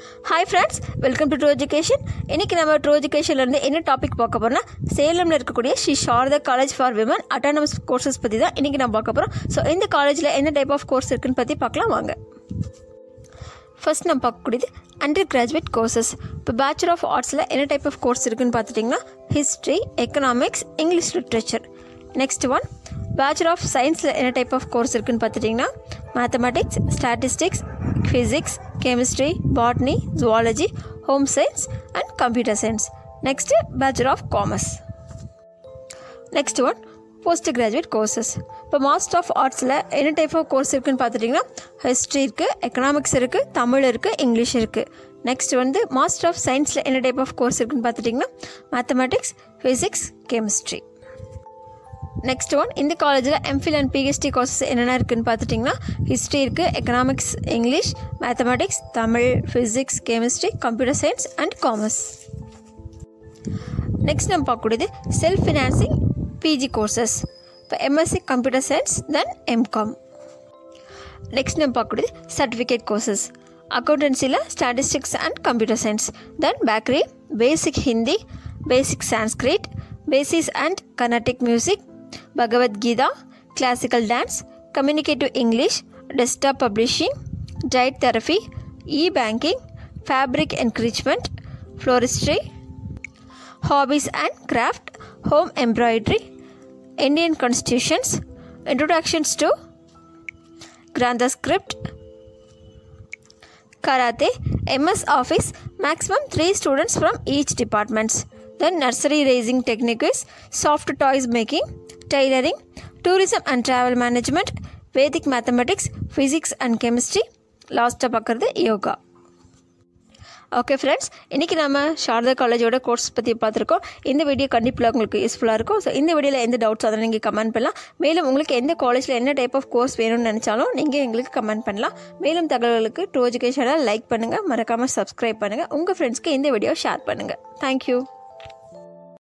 Hi friends welcome to true education இன்றைக்கி நம்ம true எஜுகேஷன்லேருந்து என்ன டாபிக் பார்க்க போகிறோம்னா சேலமில் இருக்கக்கூடிய Shri Sarada college for women autonomous courses பற்றி தான் இன்றைக்கி நம்ம பார்க்க போகிறோம் ஸோ இந்த காலேஜில் என்ன டைப் ஆஃப் கோர்ஸ் இருக்குன்னு பற்றி பார்க்கலாம் வாங்க ஃபர்ஸ்ட் நம்ம பார்க்கக்கூடியது அண்டர் கிராஜுவேட் கோர்சஸ் இப்போ பேச்சுலர் ஆஃப் ஆர்ட்ஸில் என்ன டைப் ஆஃப் கோர்ஸ் இருக்குன்னு பார்த்துட்டிங்கன்னா history economics English literature next one bachelor of சயின்ஸில் என்ன டைப் ஆஃப் கோர்ஸ் இருக்குன்னு பார்த்துட்டிங்கன்னா mathematics statistics physics chemistry botany zoology home science and computer science next bachelor of commerce next one postgraduate courses இப்போ master of ஆர்ட்ஸில் என்ன type of course இருக்குன்னு பார்த்துட்டிங்கன்னா history இருக்குது எக்கனாமிக்ஸ் இருக்குது தமிழ் இருக்குது இங்கிலீஷ் இருக்குது நெக்ஸ்ட் வந்து மாஸ்டர் ஆஃப் சயின்ஸில் என்ன டைப் ஆஃப் கோர்ஸ் இருக்குன்னு பார்த்துட்டிங்கன்னா mathematics physics chemistry next one இந்த காலேஜில் எம்ஃபில் அண்ட் பிஹெச்டி கோர்சஸ் என்னென்ன இருக்குன்னு பார்த்துட்டிங்கன்னா ஹிஸ்ட்ரி இருக்குது economics English mathematics Tamil physics chemistry computer science and commerce next நம்ம பார்க்கக்கூடியது செல்ஃப் ஃபினான்சிங் பிஜி கோர்சஸ் இப்போ MSc computer science then MCom next நம்ம பார்க்கக்கூடியது சர்டிஃபிகேட் கோர்சஸ் அக்கௌண்டன்சியில் statistics and computer science then bakery basic Hindi basic Sanskrit basis and Carnatic music Bhagavad Gita classical dance communicative English desktop publishing diet therapy e banking fabric encouragement floristry hobbies and craft, home embroidery, Indian constitutions, introductions to Grantha script, karate, MS office, maximum 3 students from each departments. Then nursery raising techniques, soft toys making, tailoring, tourism and travel management, Vedic mathematics, physics and chemistry, லாஸ்ட்டாக பார்க்குறது yoga okay friends இன்றைக்கி நம்ம சாரதா காலேஜோட course பற்றி பார்த்துருக்கோம் இந்த video கண்டிப்பாக உங்களுக்கு யூஸ்ஃபுல்லாக இருக்கும் ஸோ இந்த வீடியோவில் எந்த டவுட்ஸ் அதை நீங்கள் கமெண்ட் பண்ணலாம் மேலும் உங்களுக்கு எந்த காலேஜில் என்ன டைப் ஆஃப் கோர்ஸ் வேணும்னு நினச்சாலும் நீங்கள் எங்களுக்கு கமெண்ட் பண்ணலாம் மேலும் தகவல்களுக்கு டூ எஜுகேஷனை லைக் பண்ணுங்கள் மறக்காமல் சப்ஸ்கிரைப் பண்ணுங்கள் உங்கள் ஃப்ரெண்ட்ஸ்க்கு இந்த வீடியோ ஷேர் பண்ணுங்கள் தேங்க்யூ